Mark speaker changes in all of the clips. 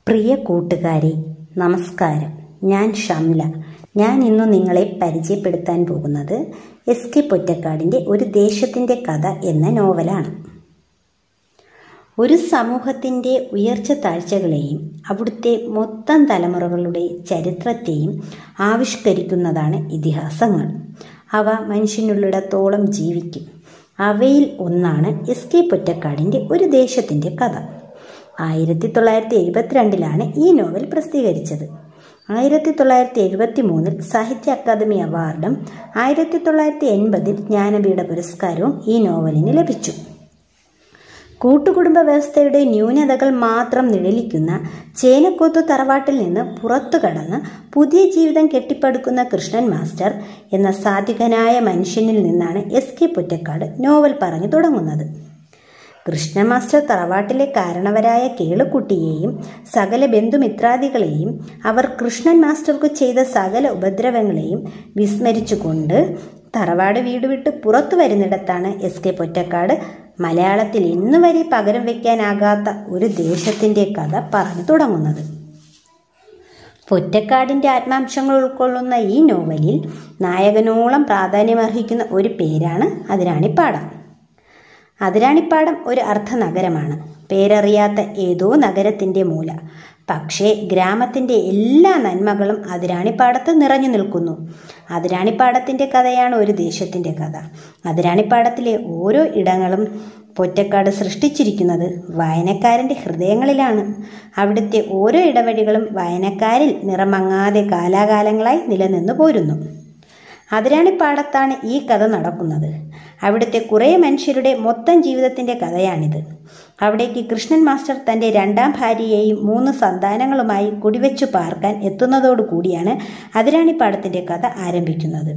Speaker 1: പ്രിയ കൂട്ടുകാരെ നമസ്കാരം ഞാൻ ഷംല ഞാൻ ഇന്ന് നിങ്ങളെ പരിചയപ്പെടുത്താൻ പോകുന്നത് എസ് കെ പൊറ്റക്കാടിൻ്റെ ഒരു ദേശത്തിൻ്റെ കഥ എന്ന നോവലാണ് ഒരു സമൂഹത്തിൻ്റെ ഉയർച്ച താഴ്ചകളെയും അവിടുത്തെ മൊത്തം തലമുറകളുടെ ചരിത്രത്തെയും ആവിഷ്കരിക്കുന്നതാണ് ഇതിഹാസങ്ങൾ അവ മനുഷ്യനുള്ളിടത്തോളം ജീവിക്കും അവയിൽ ഒന്നാണ് എസ് കെ പൊറ്റക്കാടിൻ്റെ ഒരു ദേശത്തിൻ്റെ കഥ ആയിരത്തി തൊള്ളായിരത്തി എഴുപത്തിരണ്ടിലാണ് ഈ നോവൽ പ്രസിദ്ധീകരിച്ചത് ആയിരത്തി തൊള്ളായിരത്തി എഴുപത്തി മൂന്നിൽ സാഹിത്യ അക്കാദമി അവാർഡും ആയിരത്തി തൊള്ളായിരത്തി എൺപതിൽ ജ്ഞാനപീഠ പുരസ്കാരവും ഈ നോവലിന് ലഭിച്ചു കൂട്ടുകുടുംബ വ്യവസ്ഥയുടെ ന്യൂനതകൾ മാത്രം നിഴലിക്കുന്ന ചേനക്കോത്തു തറവാട്ടിൽ നിന്ന് പുറത്തു കടന്ന് പുതിയ ജീവിതം കെട്ടിപ്പടുക്കുന്ന കൃഷ്ണൻ മാസ്റ്റർ എന്ന സാത്വികനായ മനുഷ്യനിൽ നിന്നാണ് എസ് കെ പൊറ്റക്കാട് നോവൽ പറഞ്ഞു തുടങ്ങുന്നത് കൃഷ്ണ മാസ്റ്റർ തറവാട്ടിലെ കാരണവരായ കേളുക്കുട്ടിയെയും സകല ബന്ധുമിത്രാദികളെയും അവർ കൃഷ്ണൻ മാസ്റ്റർക്ക് ചെയ്ത സകല ഉപദ്രവങ്ങളെയും വിസ്മരിച്ചുകൊണ്ട് തറവാട് വീട് വിട്ട് പുറത്തു വരുന്നിടത്താണ് എസ് കെ പൊറ്റക്കാട് മലയാളത്തിൽ ഇന്നുവരെ പകരം വയ്ക്കാനാകാത്ത ഒരു ദേശത്തിൻ്റെ കഥ പറഞ്ഞു തുടങ്ങുന്നത് പൊറ്റക്കാടിൻ്റെ ആത്മാംശങ്ങൾ ഉൾക്കൊള്ളുന്ന ഈ നോവലിൽ നായകനോളം പ്രാധാന്യമർഹിക്കുന്ന ഒരു പേരാണ് അതിരാണിപ്പാടം അതിരാണിപ്പാടം ഒരു അർദ്ധനഗരമാണ് പേരറിയാത്ത ഏതോ നഗരത്തിൻ്റെ മൂല പക്ഷേ ഗ്രാമത്തിൻ്റെ എല്ലാ നന്മകളും അതിരാണിപ്പാടത്ത് നിറഞ്ഞു നിൽക്കുന്നു അതിരാണിപ്പാടത്തിൻ്റെ കഥയാണ് ഒരു ദേശത്തിൻ്റെ കഥ അതിരാണിപ്പാടത്തിലെ ഓരോ ഇടങ്ങളും പൊറ്റക്കാട് സൃഷ്ടിച്ചിരിക്കുന്നത് വായനക്കാരൻ്റെ ഹൃദയങ്ങളിലാണ് അവിടുത്തെ ഓരോ ഇടവഴികളും വായനക്കാരിൽ നിറമങ്ങാതെ കാലാകാലങ്ങളായി നിലനിന്നു പോരുന്നു അതിരാണിപ്പാടത്താണ് ഈ കഥ നടക്കുന്നത് അവിടുത്തെ കുറേ മനുഷ്യരുടെ മൊത്തം ജീവിതത്തിൻ്റെ കഥയാണിത് അവിടേക്ക് കൃഷ്ണൻ മാസ്റ്റർ തൻ്റെ രണ്ടാം ഭാര്യയെയും മൂന്ന് സന്താനങ്ങളുമായി കുടിവെച്ചു പാർക്കാൻ എത്തുന്നതോടുകൂടിയാണ് അതിരാണിപ്പാടത്തിൻ്റെ കഥ ആരംഭിക്കുന്നത്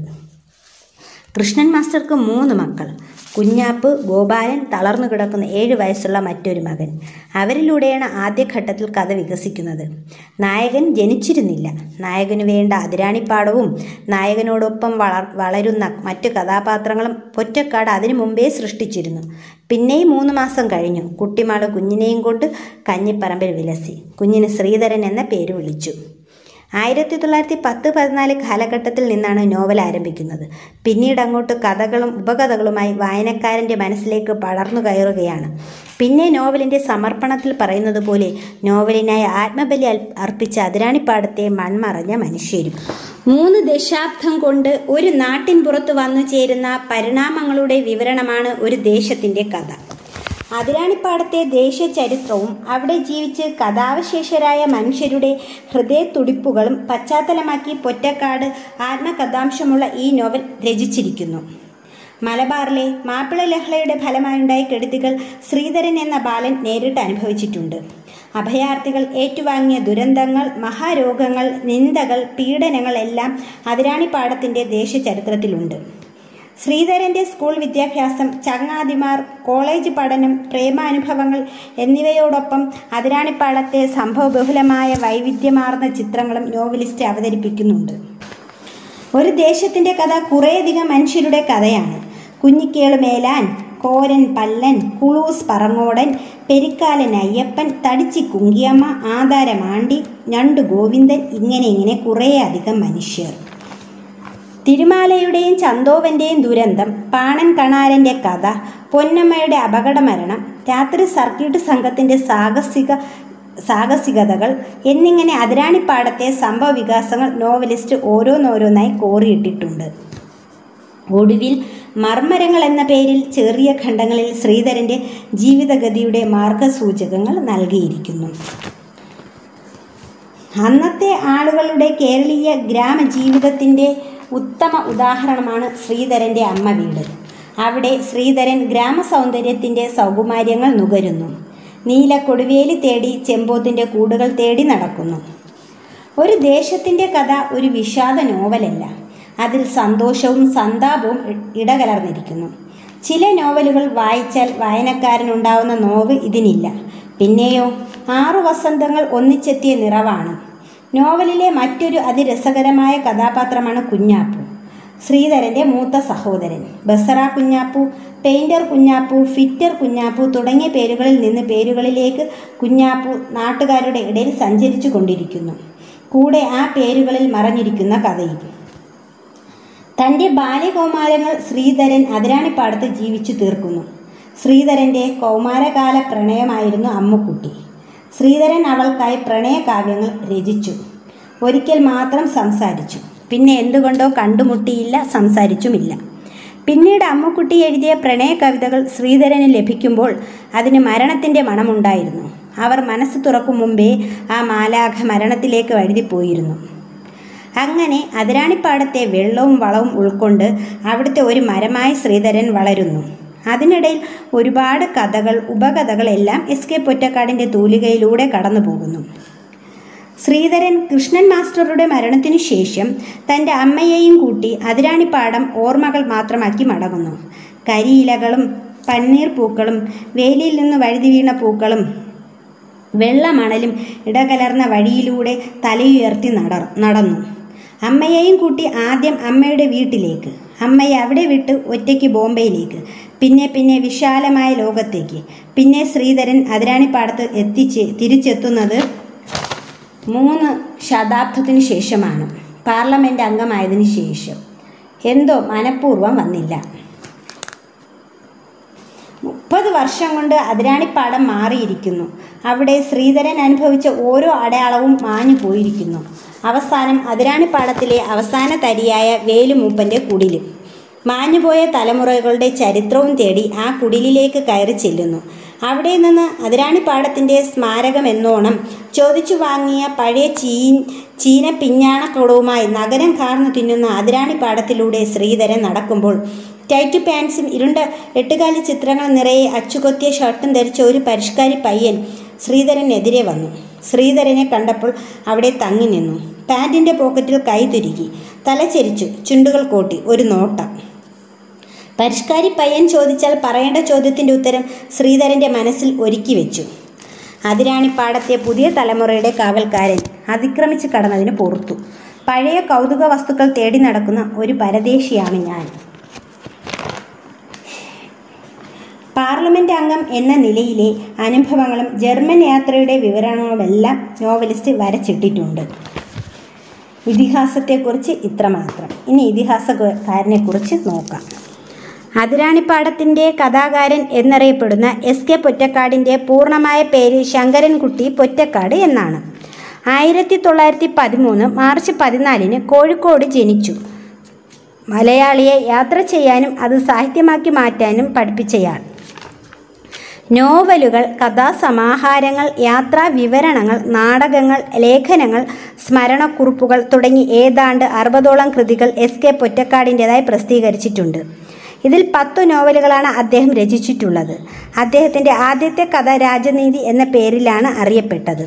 Speaker 1: കൃഷ്ണൻ മാസ്റ്റർക്ക് മൂന്ന് മക്കൾ കുഞ്ഞാപ്പ് ഗോപാലൻ തളർന്നു കിടക്കുന്ന ഏഴ് വയസ്സുള്ള മറ്റൊരു മകൻ അവരിലൂടെയാണ് ആദ്യഘട്ടത്തിൽ കഥ വികസിക്കുന്നത് നായകൻ ജനിച്ചിരുന്നില്ല നായകന് വേണ്ട അതിരാണിപ്പാടവും നായകനോടൊപ്പം വളർ വളരുന്ന മറ്റു കഥാപാത്രങ്ങളും പൊറ്റക്കാട് അതിനു മുമ്പേ സൃഷ്ടിച്ചിരുന്നു പിന്നെയും മൂന്ന് മാസം കഴിഞ്ഞു കുട്ടിമാള് കുഞ്ഞിനെയും കൊണ്ട് കഞ്ഞിപ്പറമ്പിൽ വിലസി കുഞ്ഞിന് ശ്രീധരൻ എന്ന പേര് വിളിച്ചു ആയിരത്തി തൊള്ളായിരത്തി പത്ത് പതിനാല് കാലഘട്ടത്തിൽ നിന്നാണ് നോവൽ ആരംഭിക്കുന്നത് പിന്നീട് അങ്ങോട്ട് കഥകളും ഉപകഥകളുമായി വായനക്കാരൻ്റെ മനസ്സിലേക്ക് പടർന്നു കയറുകയാണ് പിന്നെ നോവലിൻ്റെ സമർപ്പണത്തിൽ പറയുന്നത് പോലെ നോവലിനായി ആത്മബലി അർപ്പിച്ച അതിരാണിപ്പാടത്തെ മൺമറഞ്ഞ മനുഷ്യരും മൂന്ന് ദശാബ്ദം കൊണ്ട് ഒരു നാട്ടിൻ പുറത്ത് വന്നു ചേരുന്ന പരിണാമങ്ങളുടെ വിവരണമാണ് ഒരു ദേശത്തിൻ്റെ കഥ അതിരാണിപ്പാടത്തെ ദേശചരിത്രവും അവിടെ ജീവിച്ച് കഥാവശേഷരായ മനുഷ്യരുടെ ഹൃദയത്തുടിപ്പുകളും പശ്ചാത്തലമാക്കി പൊറ്റക്കാട് ആത്മകഥാംശമുള്ള ഈ നോവൽ രചിച്ചിരിക്കുന്നു മലബാറിലെ മാപ്പിള ലഹളയുടെ ഫലമായുണ്ടായ കെടുതികൾ ശ്രീധരൻ എന്ന ബാലൻ നേരിട്ട് അനുഭവിച്ചിട്ടുണ്ട് അഭയാർത്ഥികൾ ഏറ്റുവാങ്ങിയ ദുരന്തങ്ങൾ മഹാരോഗങ്ങൾ നിന്ദകൾ പീഡനങ്ങൾ എല്ലാം അതിരാണിപ്പാടത്തിൻ്റെ ദേശചരിത്രത്തിലുണ്ട് ശ്രീധരന്റെ സ്കൂൾ വിദ്യാഭ്യാസം ചങ്ങാതിമാർ കോളേജ് പഠനം പ്രേമാനുഭവങ്ങൾ എന്നിവയോടൊപ്പം അതിരാണിപ്പാടത്തെ സംഭവബഹുലമായ വൈവിധ്യമാർന്ന ചിത്രങ്ങളും നോവലിസ്റ്റ് അവതരിപ്പിക്കുന്നുണ്ട് ഒരു ദേശത്തിൻ്റെ കഥ കുറേയധികം മനുഷ്യരുടെ കഥയാണ് കുഞ്ഞിക്കേള് മേലാൻ കോരൻ പല്ലൻ കുളൂസ് പറങ്ങോടൻ പെരിക്കാലൻ അയ്യപ്പൻ തടിച്ചി കുങ്കിയമ്മ ആധാരമാണ്ടി ഞണ്ടു ഗോവിന്ദൻ ഇങ്ങനെ ഇങ്ങനെ കുറേയധികം മനുഷ്യർ തിരുമാലയുടെയും ചന്തോവൻ്റെയും ദുരന്തം പാണൻ കണാരൻ്റെ കഥ പൊന്നമ്മയുടെ അപകടമരണം രാത്രി സർക്യൂട്ട് സംഘത്തിൻ്റെ സാഹസിക സാഹസികതകൾ എന്നിങ്ങനെ അതിരാണിപ്പാടത്തെ സംഭവ വികാസങ്ങൾ നോവലിസ്റ്റ് ഓരോന്നോരോന്നായി കോറിയിട്ടിട്ടുണ്ട് ഒടുവിൽ മർമ്മരങ്ങൾ എന്ന പേരിൽ ചെറിയ ഖണ്ഡങ്ങളിൽ ശ്രീധരൻ്റെ ജീവിതഗതിയുടെ മാർഗസൂചകങ്ങൾ നൽകിയിരിക്കുന്നു അന്നത്തെ ആളുകളുടെ കേരളീയ ഗ്രാമജീവിതത്തിൻ്റെ ഉത്തമ ഉദാഹരണമാണ് ശ്രീധരൻ്റെ അമ്മ വീട് അവിടെ ശ്രീധരൻ ഗ്രാമസൗന്ദര്യത്തിൻ്റെ സൗകുമാര്യങ്ങൾ നുകരുന്നു നീല കൊടുവേലി തേടി ചെമ്പോത്തിൻ്റെ കൂടുകൾ തേടി നടക്കുന്നു ഒരു ദേശത്തിൻ്റെ കഥ ഒരു വിഷാദ നോവലല്ല അതിൽ സന്തോഷവും സന്താപവും ഇടകലർന്നിരിക്കുന്നു ചില നോവലുകൾ വായിച്ചാൽ വായനക്കാരനുണ്ടാവുന്ന നോവ് ഇതിനില്ല പിന്നെയോ ആറു വസന്തങ്ങൾ ഒന്നിച്ചെത്തിയ നിറവാണ് നോവലിലെ മറ്റൊരു അതിരസകരമായ കഥാപാത്രമാണ് കുഞ്ഞാപ്പു ശ്രീധരൻ്റെ മൂത്ത സഹോദരൻ ബസറ കുഞ്ഞാപ്പു പെയിൻറ്റർ കുഞ്ഞാപ്പു ഫിറ്റർ കുഞ്ഞാപ്പു തുടങ്ങിയ പേരുകളിൽ നിന്ന് പേരുകളിലേക്ക് കുഞ്ഞാപ്പു നാട്ടുകാരുടെ ഇടയിൽ സഞ്ചരിച്ചു കൊണ്ടിരിക്കുന്നു കൂടെ ആ പേരുകളിൽ മറഞ്ഞിരിക്കുന്ന കഥയും തൻ്റെ ബാല്യകൗമാരങ്ങൾ ശ്രീധരൻ അതിരാണിപ്പാടത്ത് ജീവിച്ചു തീർക്കുന്നു ശ്രീധരൻ്റെ കൗമാരകാല പ്രണയമായിരുന്നു അമ്മുക്കുട്ടി ശ്രീധരൻ അവൾക്കായി പ്രണയകാവ്യങ്ങൾ രചിച്ചു ഒരിക്കൽ മാത്രം സംസാരിച്ചു പിന്നെ എന്തുകൊണ്ടോ കണ്ടുമുട്ടിയില്ല സംസാരിച്ചുമില്ല പിന്നീട് അമ്മുക്കുട്ടി എഴുതിയ പ്രണയ കവിതകൾ ശ്രീധരന് ലഭിക്കുമ്പോൾ അതിന് മരണത്തിൻ്റെ മണമുണ്ടായിരുന്നു അവർ മനസ്സ് തുറക്കും മുമ്പേ ആ മാലാഖ മരണത്തിലേക്ക് വഴുതിപ്പോയിരുന്നു അങ്ങനെ അതിരാണിപ്പാടത്തെ വെള്ളവും വളവും ഉൾക്കൊണ്ട് അവിടുത്തെ ഒരു മരമായി ശ്രീധരൻ വളരുന്നു അതിനിടയിൽ ഒരുപാട് കഥകൾ ഉപകഥകളെല്ലാം എസ് കെ പൊറ്റക്കാടിൻ്റെ തൂലികയിലൂടെ കടന്നു പോകുന്നു ശ്രീധരൻ കൃഷ്ണൻ മാസ്റ്ററുടെ മരണത്തിനു ശേഷം തൻ്റെ അമ്മയെയും കൂട്ടി അതിരാണിപ്പാടം ഓർമ്മകൾ മാത്രമാക്കി മടങ്ങുന്നു കരിയിലകളും പന്നീർ പൂക്കളും വേലിയിൽ നിന്ന് വഴുതി വീണ പൂക്കളും വെള്ളമണലും ഇടകലർന്ന വഴിയിലൂടെ തലയുയർത്തി നട നടന്നു അമ്മയെയും കൂട്ടി ആദ്യം അമ്മയുടെ വീട്ടിലേക്ക് അമ്മയെ അവിടെ വിട്ട് ഒറ്റയ്ക്ക് ബോംബെയിലേക്ക് പിന്നെ പിന്നെ വിശാലമായ ലോകത്തേക്ക് പിന്നെ ശ്രീധരൻ അതിരാണിപ്പാടത്ത് എത്തിച്ച് തിരിച്ചെത്തുന്നത് മൂന്ന് ശതാബ്ദത്തിനു ശേഷമാണ് പാർലമെൻറ്റ് അംഗമായതിനു ശേഷം എന്തോ മനഃപൂർവ്വം വന്നില്ല മുപ്പത് വർഷം കൊണ്ട് അതിരാണിപ്പാടം മാറിയിരിക്കുന്നു അവിടെ ശ്രീധരൻ അനുഭവിച്ച ഓരോ അടയാളവും മാഞ്ഞു പോയിരിക്കുന്നു അവസാനം അതിരാണിപ്പാടത്തിലെ അവസാന തരിയായ വേലുമൂപ്പൻ്റെ കുടിലും മാഞ്ഞുപോയ തലമുറകളുടെ ചരിത്രവും തേടി ആ കുടിലിലേക്ക് കയറി ചെല്ലുന്നു അവിടെ നിന്ന് അതിരാണിപ്പാടത്തിൻ്റെ സ്മാരകം എന്നോണം ചോദിച്ചു വാങ്ങിയ പഴയ ചീ ചീന പിഞ്ഞാണക്കുടവുമായി നഗരം കാർന്നു തിന്നുന്ന അതിരാണിപ്പാടത്തിലൂടെ ശ്രീധരൻ നടക്കുമ്പോൾ ടൈറ്റ് പാൻസും ഇരുണ്ട എട്ടുകാലി ചിത്രങ്ങൾ നിറയെ അച്ചുകൊത്തിയ ഷർട്ടും ധരിച്ച ഒരു പരിഷ്കാരി പയ്യൻ ശ്രീധരനെതിരെ വന്നു ശ്രീധരനെ കണ്ടപ്പോൾ അവിടെ തങ്ങി നിന്നു പാൻറ്റിൻ്റെ പോക്കറ്റിൽ കൈ തുരുകി തലചരിച്ചു ചുണ്ടുകൾ കോട്ടി ഒരു നോട്ടം പരിഷ്കാരി പയ്യൻ ചോദിച്ചാൽ പറയേണ്ട ചോദ്യത്തിൻ്റെ ഉത്തരം ശ്രീധരൻ്റെ മനസ്സിൽ ഒരുക്കി വെച്ചു അതിരാണിപ്പാടത്തെ പുതിയ തലമുറയുടെ കാവൽക്കാരൻ അതിക്രമിച്ച് കടന്നതിന് പുറത്തു പഴയ കൗതുക വസ്തുക്കൾ തേടി നടക്കുന്ന ഒരു പരദേശിയാണ് ഞാൻ പാർലമെന്റ് അംഗം എന്ന നിലയിലെ അനുഭവങ്ങളും ജർമ്മൻ യാത്രയുടെ വിവരണങ്ങളുമെല്ലാം നോവലിസ്റ്റ് വരച്ചിട്ടിട്ടുണ്ട് ഇതിഹാസത്തെക്കുറിച്ച് ഇത്രമാത്രം ഇനി ഇതിഹാസക്കാരനെക്കുറിച്ച് നോക്കാം അതിരാണിപ്പാടത്തിൻ്റെ കഥാകാരൻ എന്നറിയപ്പെടുന്ന എസ് കെ പൊറ്റക്കാടിൻ്റെ പൂർണ്ണമായ പേര് ശങ്കരൻകുട്ടി പൊറ്റക്കാട് എന്നാണ് ആയിരത്തി തൊള്ളായിരത്തി പതിമൂന്ന് മാർച്ച് പതിനാലിന് കോഴിക്കോട് ജനിച്ചു മലയാളിയെ യാത്ര ചെയ്യാനും അത് സാഹിത്യമാക്കി മാറ്റാനും പഠിപ്പിച്ചയാൾ നോവലുകൾ കഥാസമാഹാരങ്ങൾ യാത്രാ വിവരണങ്ങൾ നാടകങ്ങൾ ലേഖനങ്ങൾ സ്മരണക്കുറിപ്പുകൾ തുടങ്ങി ഏതാണ്ട് അറുപതോളം കൃതികൾ എസ് കെ പൊറ്റക്കാടിൻ്റെതായി പ്രസിദ്ധീകരിച്ചിട്ടുണ്ട് ഇതിൽ പത്തു നോവലുകളാണ് അദ്ദേഹം രചിച്ചിട്ടുള്ളത് അദ്ദേഹത്തിൻ്റെ ആദ്യത്തെ കഥ രാജനീതി എന്ന പേരിലാണ് അറിയപ്പെട്ടത്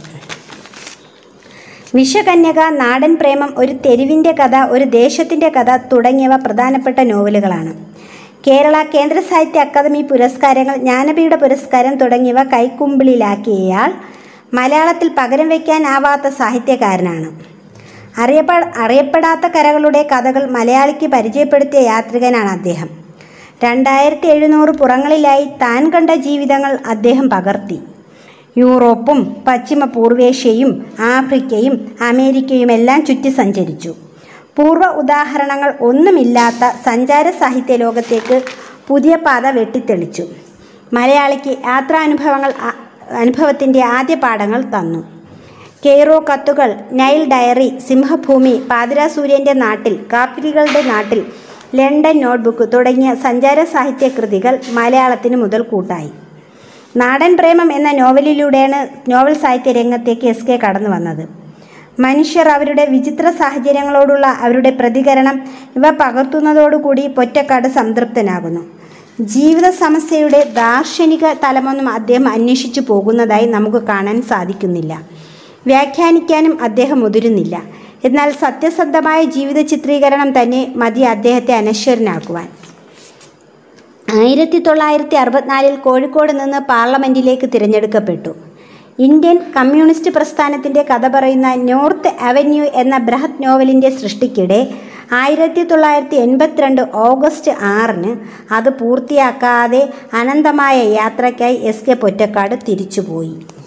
Speaker 1: വിഷകന്യക നാടൻ പ്രേമം ഒരു തെരുവിൻ്റെ കഥ ഒരു ദേശത്തിൻ്റെ കഥ തുടങ്ങിയവ പ്രധാനപ്പെട്ട നോവലുകളാണ് കേരള കേന്ദ്ര സാഹിത്യ അക്കാദമി പുരസ്കാരങ്ങൾ ജ്ഞാനപീഠ പുരസ്കാരം തുടങ്ങിയവ കൈക്കുമ്പിളിലാക്കിയയാൾ മലയാളത്തിൽ പകരം വയ്ക്കാനാവാത്ത സാഹിത്യകാരനാണ് അറിയപ്പെ അറിയപ്പെടാത്ത കരകളുടെ കഥകൾ മലയാളിക്ക് പരിചയപ്പെടുത്തിയ യാത്രികനാണ് അദ്ദേഹം രണ്ടായിരത്തി എഴുന്നൂറ് പുറങ്ങളിലായി താൻ കണ്ട ജീവിതങ്ങൾ അദ്ദേഹം പകർത്തി യൂറോപ്പും പശ്ചിമ പൂർവേഷ്യയും ആഫ്രിക്കയും അമേരിക്കയുമെല്ലാം ചുറ്റി സഞ്ചരിച്ചു പൂർവ്വ ഉദാഹരണങ്ങൾ ഒന്നുമില്ലാത്ത സഞ്ചാര സാഹിത്യ ലോകത്തേക്ക് പുതിയ പാത വെട്ടിത്തെളിച്ചു മലയാളിക്ക് യാത്രാനുഭവങ്ങൾ അ- അനുഭവത്തിൻ്റെ ആദ്യ പാഠങ്ങൾ തന്നു കെയ്റോ കത്തുകൾ നൈൽ ഡയറി സിംഹഭൂമി പാതിരാ സൂര്യൻ്റെ നാട്ടിൽ കാപ്പിരികളുടെ നാട്ടിൽ ലണ്ടൻ നോട്ട്ബുക്ക് തുടങ്ങിയ സഞ്ചാര സാഹിത്യ കൃതികൾ മലയാളത്തിന് മുതൽക്കൂട്ടായി നാടൻ പ്രേമം എന്ന നോവലിലൂടെയാണ് നോവൽ സാഹിത്യ രംഗത്തേക്ക് എസ് കെ കടന്നു വന്നത് മനുഷ്യർ അവരുടെ വിചിത്ര സാഹചര്യങ്ങളോടുള്ള അവരുടെ പ്രതികരണം ഇവ പകർത്തുന്നതോടുകൂടി പൊറ്റക്കാട് സംതൃപ്തനാകുന്നു ജീവിത സമസ്യയുടെ ദാർശനിക തലമൊന്നും അദ്ദേഹം അന്വേഷിച്ചു പോകുന്നതായി നമുക്ക് കാണാൻ സാധിക്കുന്നില്ല വ്യാഖ്യാനിക്കാനും അദ്ദേഹം മുതിരുന്നില്ല എന്നാൽ സത്യസന്ധമായ ജീവിത ചിത്രീകരണം തന്നെ മതി അദ്ദേഹത്തെ അനശ്വരനാക്കുവാൻ ആയിരത്തി തൊള്ളായിരത്തി അറുപത്തിനാലിൽ കോഴിക്കോട് നിന്ന് പാർലമെൻറ്റിലേക്ക് തിരഞ്ഞെടുക്കപ്പെട്ടു ഇന്ത്യൻ കമ്മ്യൂണിസ്റ്റ് പ്രസ്ഥാനത്തിൻ്റെ കഥ പറയുന്ന നോർത്ത് അവന്യൂ എന്ന ബൃഹത് നോവലിൻ്റെ സൃഷ്ടിക്കിടെ ആയിരത്തി തൊള്ളായിരത്തി എൺപത്തിരണ്ട് ഓഗസ്റ്റ് ആറിന് അത് പൂർത്തിയാക്കാതെ അനന്തമായ യാത്രയ്ക്കായി എസ് കെ പൊറ്റക്കാട് തിരിച്ചുപോയി